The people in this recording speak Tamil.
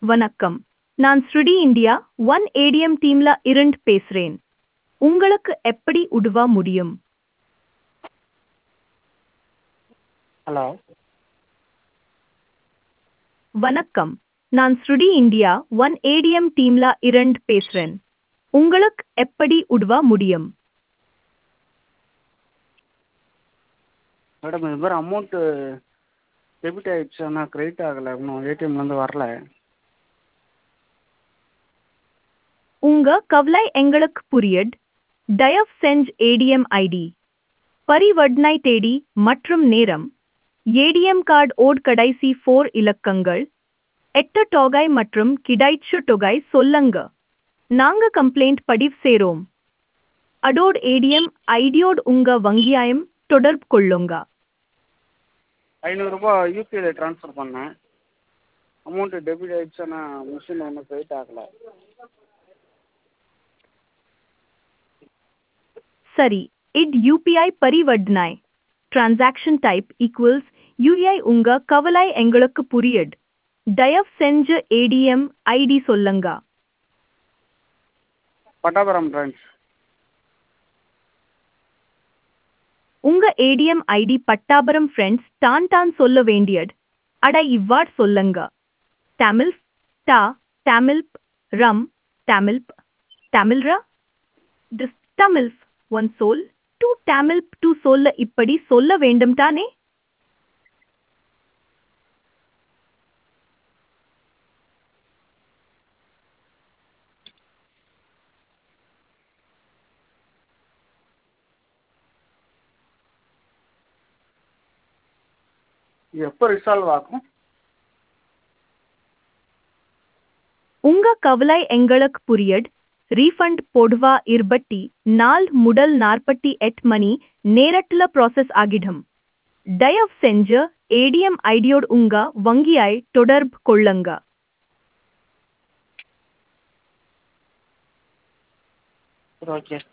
வணக்கம் நான் ஸ்ருடி இந்தியா ஒன் ஏடிஎம் டீம்ல இருந்து பேசுறேன் உங்களுக்கு எப்படி உதவ முடியும் ஹலோ வணக்கம் நான் ஸ்ருடி இந்தியா ஒன் ஏடிஎம் டீம்ல இருந்து பேசுறேன் உங்களுக்கு எப்படி உதவ முடியும் மேடம் இது மாதிரி அமௌண்ட்டு டெபிட் ஆகிடுச்சு ஆனால் க்ரெடிட் ஆகலை இன்னும் ஏடிஎம்லேருந்து வரல உங்க கவலை எங்களுக்கு புரியுது தயவு செஞ்சு ஏடிஎம் ஐடி பரிவர்த்தனை தேதி மற்றும் நேரம் ஏடிஎம் கார்டு ஓட் கடைசி ஃபோர் இலக்கங்கள் எட்டு தொகை மற்றும் கிடைச்ச தொகை சொல்லுங்க நாங்க கம்ப்ளைண்ட் பதிவு செய்றோம் அதோட ஏடிஎம் ஐடியோட உங்க வங்கியாயம் தொடர்பு கொள்ளுங்க ஐநூறுரூபா யூபிஐல ட்ரான்ஸ்ஃபர் பண்ணேன் அமௌண்ட்டு டெபிட் ஆகிடுச்சு ஆனால் மிஷின் ஒன்றும் க்ரெடிட் ஆகலை சரி இட் யூபிஐ பரிவர்த்தனை டிரான்சாக்ஷன் டைப் ஈக்குவல்ஸ் யூஐ உங்க கவலை எங்களுக்கு புரியுது தயவு செஞ்சு ஏடிஎம் ஐடி சொல்லுங்க பட்டாபுரம் பிரான்ச் உங்க ஏடிஎம் ஐடி பட்டாபுரம் ஃப்ரெண்ட்ஸ் தான் தான் சொல்ல வேண்டியது அட இவ்வாறு சொல்லுங்க தமிழ் டா தமிழ் ரம் தமிழ் தமிழ்ரா திஸ் தமிழ் ஒன் சொல் டூ தமிழ் டூ சொல்ல இப்படி சொல்ல வேண்டும் தானே இது எப்போ ரிசால்வ் ஆகும் உங்க கவலை எங்களுக்கு புரியுது ரீஃபண்ட் போடுவா இருபத்தி நால் முதல் நாற்பத்தி எட்டு மணி நேரத்துல ப்ராசஸ் ஆகிடும் தயவு செஞ்சு ஏடிஎம் ஐடியோட உங்க வங்கியாய் தொடர்பு கொள்ளுங்க சரி ஓகே